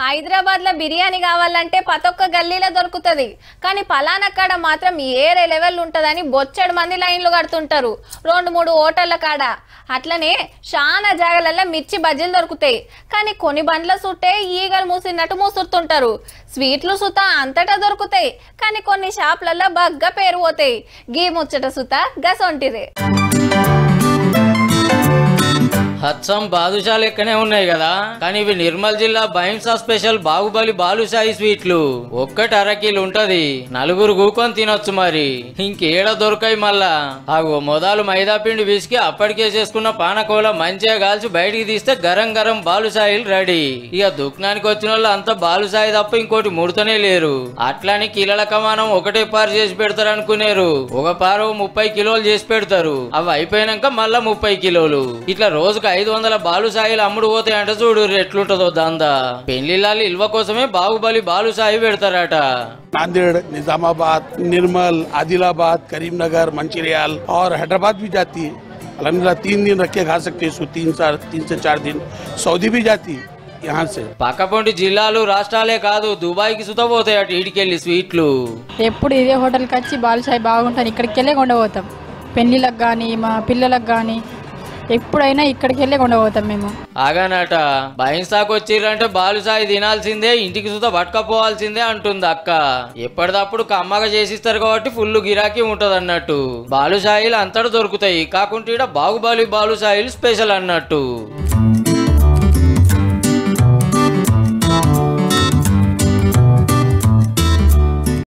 హైదరాబాద్ లో బిర్యానీ కావాలంటే పతొక్క గల్లీలో దొరుకుతుంది కానీ పలానా కాడ మాత్రం ఏరే లెవెల్ ఉంటుందని బొచ్చడు మంది లైన్లు కడుతుంటారు రెండు మూడు హోటళ్ళ కాడ అట్లనే చాలా జాగాలలో మిర్చి బజ్జీలు దొరుకుతాయి కానీ కొన్ని బండ్ల సుట్టే ఈగలు మూసినట్టు మూసుతుంటారు స్వీట్లు సుత అంతటా దొరుకుతాయి కానీ కొన్ని షాపులలో బగ్గా పేరు పోతాయి గీ ముచ్చట సుత గసొంటిదే హత్సం బాదుషా లెక్కనే ఉన్నాయి కదా కానీ ఇవి నిర్మల్ జిల్లా బహింసా స్పెషల్ బాహుబలి బాలుషాయి స్వీట్లు ఒక్కటి అరకిలు ఉంటది నలుగురు కూకొని తినొచ్చు మరి ఇంకేడ దొరకాయి మళ్ళా ఆగో మొదలు మైదా పిండి విసికి అప్పటికే చేసుకున్న పానకోల మంచిగా కాల్చి బయటికి తీస్తే గరం గరం బాలుషాయిలు రెడీ ఇక దుకాణానికి వచ్చిన వాళ్ళు అంతా బాలుషాయి తప్ప ఇంకోటి ముడతనే లేరు అట్లని కిలోల కమానం ఒకటే పారు చేసి పెడతారు అనుకునేరు ఒక పారు ముప్పై కిలోలు చేసి పెడతారు అవి అయిపోయినాక మళ్ళా ముప్పై కిలోలు ఇట్లా రోజుకు ఐదు వందల బాలుసాయిలు అమ్ముడు పోతాయంట చూడు ఎట్లుంటదో దందా పెళ్లిళ్ళాలి ఇల్వ కోసమే బాహుబలి బాలుసాయి పెడతారట नांदेड़ निजामाबाद निर्मल आदिलाबाद करीमनगर मंचिरियाल और हैदराबाद भी जाती है अलहमदिल्ला तीन दिन रख के खा सकते हैं इसको तीन चार तीन से चार दिन सऊदी भी जाती है यहाँ से పక్కపొంటి జిల్లాలు రాష్ట్రాలే కాదు దుబాయ్కి సుత పోతాయట ఈడికెళ్ళి స్వీట్లు ఎప్పుడు ఇదే హోటల్కి వచ్చి బాలుషాయి బాగుంటుంది ఇక్కడికి వెళ్ళే కొండపోతాం పెళ్ళిళ్ళకి కానీ మా పిల్లలకు కానీ ఎప్పుడైనా ఇక్కడికి వెళ్ళే కొండపోతాం మేము ఆగానట బహింసాకు వచ్చిర్రంటే బాలుసాయి తినాల్సిందే ఇంటికి సుత పట్టుకపోవాల్సిందే అంటుంది అక్క ఎప్పటిదప్పుడు కమ్మగా చేసిస్తారు కాబట్టి ఫుల్ గిరాకీ ఉంటది అన్నట్టు బాలుసాయిలు అంతటా దొరుకుతాయి కాకుంటే ఈడ బాహుబలి బాలుసాయిలు స్పెషల్ అన్నట్టు